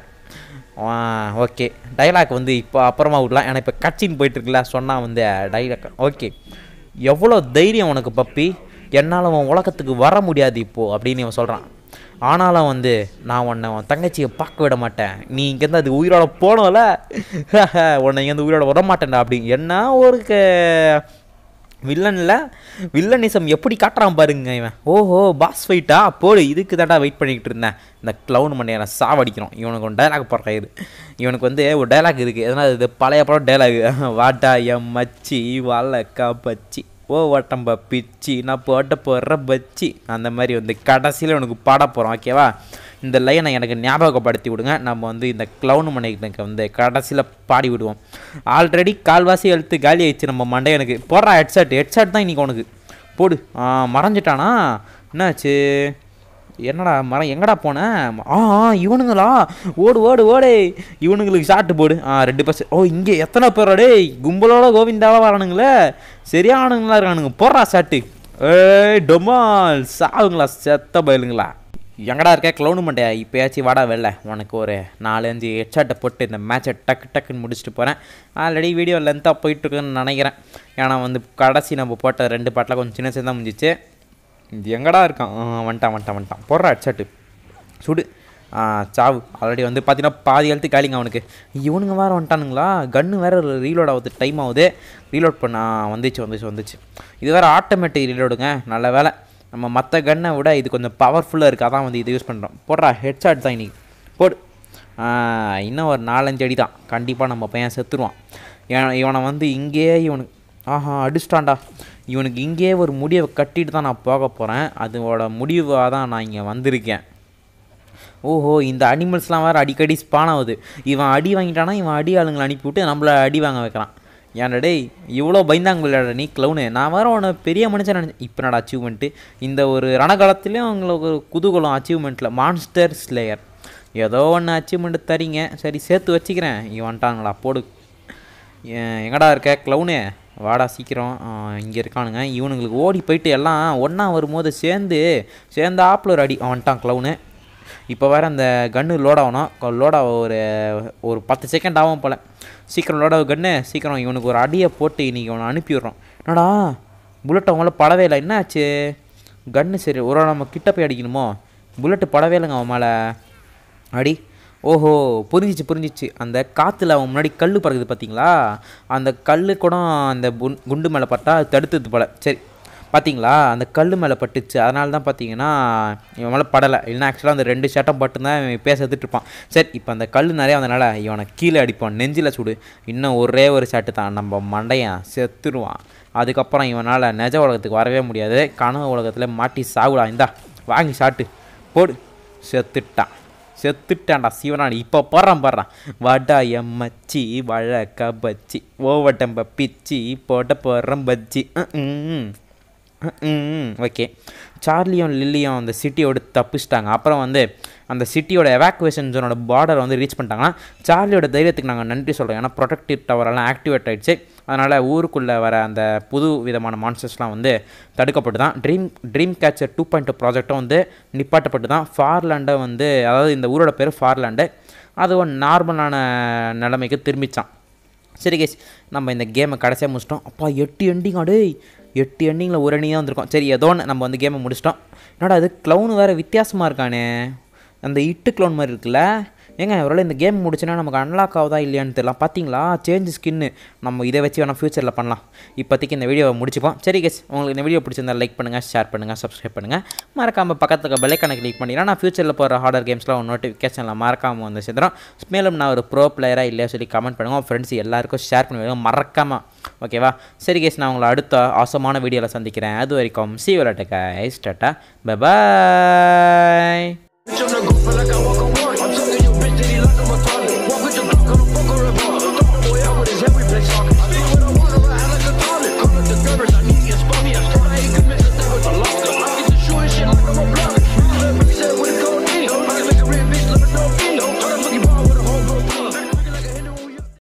Speaker 1: ஓகே டைலாக் வந்து இப்போ அப்புறமா விடலாம் ஏன்னா இப்போ கட்சின்னு போயிட்டுருக்குல்ல சொன்னால் வந்து டைலாக் ஓகே எவ்வளோ தைரியம் உனக்கு பப்பி என்னால் உன் உலகத்துக்கு வர முடியாது இப்போது அப்படின்னு இவன் சொல்கிறான் ஆனாலும் வந்து நான் உன்னை உன் தங்கச்சியை பார்க்க விட மாட்டேன் நீ இங்கேருந்து அது உயிரோட போனோல உன்னை இங்கேருந்து உயிரோட விட மாட்டேன்டா அப்படி என்ன ஒரு க- வில்லனில் வில்லனிசம் எப்படி காட்டுறான் பாருங்க இவன் ஓஹோ பாஸ் ஃபைட்டா போடு இதுக்கு தான்டா வெயிட் பண்ணிக்கிட்டு இருந்தேன் இந்த க்ளவுன் மண்டையை நான் சாவடிக்கிறோம் இவனுக்கு ஒரு டைலாக் போடுறேன் இது இவனுக்கு வந்து ஒரு டைலாக் இருக்குது எதனா இது பழைய படம் டைலாக் வாட்டா எம் மச்சி வாழக்கா பச்சி ஓ வட்டம்பா பிச்சி நான் போட்ட போடுற பச்சி அந்த மாதிரி வந்து கடைசியில் உனக்கு பாட போகிறோம் ஓகேவா இந்த லைனை எனக்கு ஞாபகப்படுத்தி விடுங்க நம்ம வந்து இந்த க்ளவுன் மண்டைக்கு வந்து கடைசியில் பாடி விடுவோம் ஆல்ரெடி கால்வாசி எழுத்து காலி ஆயிடுச்சு நம்ம மண்டையனுக்கு போடுறா ஹெட்செட் ஹெட்செட் தான் இன்றைக்கி உனக்கு போடு ஆ, மறைஞ்சிட்டானா என்னாச்சு என்னடா மரம் எங்கடா போனேன் ஆ ஆ, இவனுங்களா ஓடு ஓடு ஓடு இவனுங்களுக்கு ஷாட்டு போடு ஆ ரெண்டு பஸ் ஓ இங்கே எத்தனை பேர் டேய் கும்பலோட கோவிந்தாவா வரானுங்களே சரியானுங்களா இருக்கானுங்க போடுறா ஷாட்டு ஏய் டொமால் சாவுங்களா செத்த பயலுங்களா எங்கடா இருக்க க்ளவுனு மண்டையா இப்போயாச்சும் வாடா வெளில உனக்கு ஒரு நாலஞ்சு ஹெட்ஷாட்டை போட்டு இந்த மேட்சை டக்கு டக்குன்னு முடிச்சுட்டு போகிறேன் ஆல்ரெடி வீடியோ லென்த்தாக போயிட்டுருக்குன்னு நினைக்கிறேன் ஏன்னா வந்து கடைசி நம்ம போட்ட ரெண்டு பாட்டில் கொஞ்சம் சின்ன சின்னதாக முடிஞ்சிச்சு இது எங்கடா இருக்கான் ஆ, வந்துட்டான் வந்துட்டான் வந்துட்டான் போடுறா ஹெட்ஷாட்டு சுடு ஆ, சாவு ஆல்ரெடி வந்து பார்த்தீங்கன்னா பாதி எழுத்து காலிங்க அவனுக்கு இவனுங்க வேறு வந்துட்டானுங்களா கன்று வேறு ரீலோட் ஆகுது டைம் ஆகுது ரீலோட் பண்ண ஆ, வந்துச்சு வந்துச்சு வந்துச்சு இது வேறு ஆட்டோமேட்டிக் ரீலோடுங்க நல்ல வேலை நம்ம மற்ற கன்னை விட இது கொஞ்சம் பவர்ஃபுல்லாக இருக்குது அதான் வந்து இது யூஸ் பண்ணுறோம் போடுறா ஹெட்ஷாட் தான் இன்னைக்கு போடு ஆ, இன்னும் ஒரு நாலஞ்சு அடி தான் கண்டிப்பாக நம்ம பையன் செத்துருவான் இவன் இவனை வந்து இங்கேயே இவனுக்கு ஆஹா அடிச்சிட்டான்டா இவனுக்கு இங்கேயே ஒரு முடிவை கட்டிட்டு தான் நான் போக போகிறேன் அதோட முடிவாக தான் நான் இங்கே வந்திருக்கேன் ஓஹோ இந்த அனிமல்ஸ்லாம் வேறு அடிக்கடி ஸ்பான் ஆகுது இவன் அடி வாங்கிட்டானா இவன் அடி ஆளுங்களை அனுப்பிவிட்டு நம்மளை அடி வாங்க வைக்கிறான் ஏன்டா டேய் இவ்வளோ பயந்தாங்க விளையாட நீ க்ளவுனு நான் வேறு உன்னை பெரிய மனுஷன் நினச்சேன் இப்போ என்னடா அச்சீவ்மெண்ட்டு இந்த ஒரு ரணகாலத்துலேயும் அவங்களுக்கு ஒரு குதூகலம் அச்சீவ்மெண்ட்டில் மான்ஸ்டர் ஸ்லேயர் ஏதோ ஒன்று அச்சீவ்மெண்ட் தரீங்க சரி சேர்த்து வச்சுக்கிறேன் இவன் வந்துட்டாங்களா போடு ஏன், எங்கடா இருக்க க்ளவுனு வாடா சீக்கிரம் இங்கே இருக்கானுங்க இவனுங்களுக்கு ஓடி போயிட்டு எல்லாம் ஒன்றா வரும்போது சேர்ந்து சேர்ந்து ஆப்பில் ஒரு அடி வந்துட்டான் க்ளவுனு இப்போ வேறு அந்த கன்று லோட் ஆகணும் லோட் ஆக ஒரு ஒரு பத்து செகண்ட் ஆகும் போல் சீக்கிரம் லோட் ஆகும் கன்று சீக்கிரம் இவனுக்கு ஒரு அடியை போட்டு இன்றைக்கி அவனை அனுப்பி விட்றோம் என்னடா புல்லட் அவங்கள படவே இல்லை என்ன ஆச்சு கன்று சரி ஒரு வேளை நம்ம கிட்ட போய் அடிக்கணுமோ புல்லட்டு படவே இல்லைங்க அவன் மேலே அடி ஓஹோ புரிஞ்சிச்சு புரிஞ்சிச்சு அந்த காற்றுல அவன் முன்னாடி கல் பறக்குது பார்த்தீங்களா அந்த கல் கூட அந்த புன் குண்டு மேலே பட்டா அது தடுத்தது போல சரி பார்த்தீங்களா அந்த கல் மேலே பட்டுச்சு அதனால தான் பார்த்தீங்கன்னா இவன் மேலே படலை இல்லைன்னா ஆக்சுவலாக அந்த ரெண்டு ஷர்ட்டம் பட்டுதான் இவன் பேச செத்துட்டு இருப்பான் சரி இப்போ அந்த கல் நிறையா வந்தனால இவனை கீழே அடிப்பான் நெஞ்சில் சுடு இன்னும் ஒரே ஒரு ஷர்ட்டு தான் நம்ம மண்டையன் செத்துருவான் அதுக்கப்புறம் இவனால் நிஜ உலகத்துக்கு வரவே முடியாது கனவு உலகத்தில் மாட்டி சாகுடா இந்தா வாங்கி ஷாட்டு போடு செத்துட்டான் செத்துட்டான்டா சிவனாடி இப்போ போடுறான் போடுறான் வடா எம்மச்சி வழக்க பச்சி ஓவட்டம்ப பிச்சி போட்ட போடுறேன் பஜ்ஜி ஓகே சார்லியும் லில்லியும் அந்த சிட்டியோட தப்பிச்சிட்டாங்க அப்புறம் வந்து அந்த சிட்டியோட எவாக்குவேஷன் ஜோனோட பார்டர் வந்து ரீச் பண்ணிட்டாங்கன்னா சார்லியோட தைரியத்துக்கு நாங்கள் நன்றி சொல்கிறோம் ஏன்னா ப்ரொடக்டிவ் டவரெல்லாம் ஆக்டிவேட் ஆயிடுச்சு அதனால் ஊருக்குள்ளே வர அந்த புது விதமான மான்ஸ்டர்ஸ்லாம் வந்து தடுக்கப்பட்டு தான் dream dream catcher two point two ப்ராஜெக்டும் வந்து நிப்பாட்டப்பட்டு தான் ஃபார்லாண்டை வந்து அதாவது இந்த ஊரோட பேர் ஃபார்லாண்டு அது ஒரு நார்மலான நிலைமைக்கு திரும்பிச்சான் சரி கேஸ் நம்ம இந்த கேமை கடைசியாக முடிச்சிட்டோம் அப்பா எட்டு எண்டிங் டேய் எட்டு எண்டிங்கில் ஒரு எண்டிங் தான் வந்திருக்கோம் சரி ஏதோ ஒன்று நம்ம வந்து கேமை முடிச்சிட்டோம் என்னடா அது க்ளவுன் வேறு வித்தியாசமாக இருக்கானே அந்த இட்டு க்ளவுன் மாதிரி இருக்குல்ல ஏங்க ஒருவேளை இந்த கேம் முடிச்சுன்னா நமக்கு அன்லாக் ஆகுதா இல்லையான்னு தெரியல பார்த்தீங்களா சேஞ்ச் ஸ்கின்னு நம்ம இதை வச்சு வேணால் ஃப்யூச்சரில் பண்ணலாம் இப்போதைக்கு இந்த வீடியோவை முடிச்சுப்போம் சரி கேஸ் உங்களுக்கு இந்த வீடியோ பிடிச்சிருந்தா லைக் பண்ணுங்கள் ஷேர் பண்ணுங்கள் சப்ஸ்கிரைப் பண்ணுங்கள் மறக்காமல் பக்கத்துக்கு பெல்லைக்கான கிளிக் பண்ணிங்கன்னா நான் ஃப்யூச்சரில் போகிற ஹார்டர் கேம்ஸ்லாம் ஒரு நோட்டிஃபிகேஷனில் மறக்காமல் வந்து சேர்ந்துடும் மேலும் நான் ஒரு ப்ரோ பிளேயராக இல்லையா சொல்லி கமெண்ட் பண்ணுங்கள் உங்கள் ஃப்ரெண்ட்ஸ் எல்லாருக்கும் ஷேர் பண்ணுவாங்க மறக்காமல் ஓகேவா சரி கேஸ் நான் உங்களை அடுத்த ஆசமான வீடியோவில் சந்திக்கிறேன் அது வரைக்கும் சி விளையாட்டுக்கா tata bye
Speaker 2: Yo no go for like I want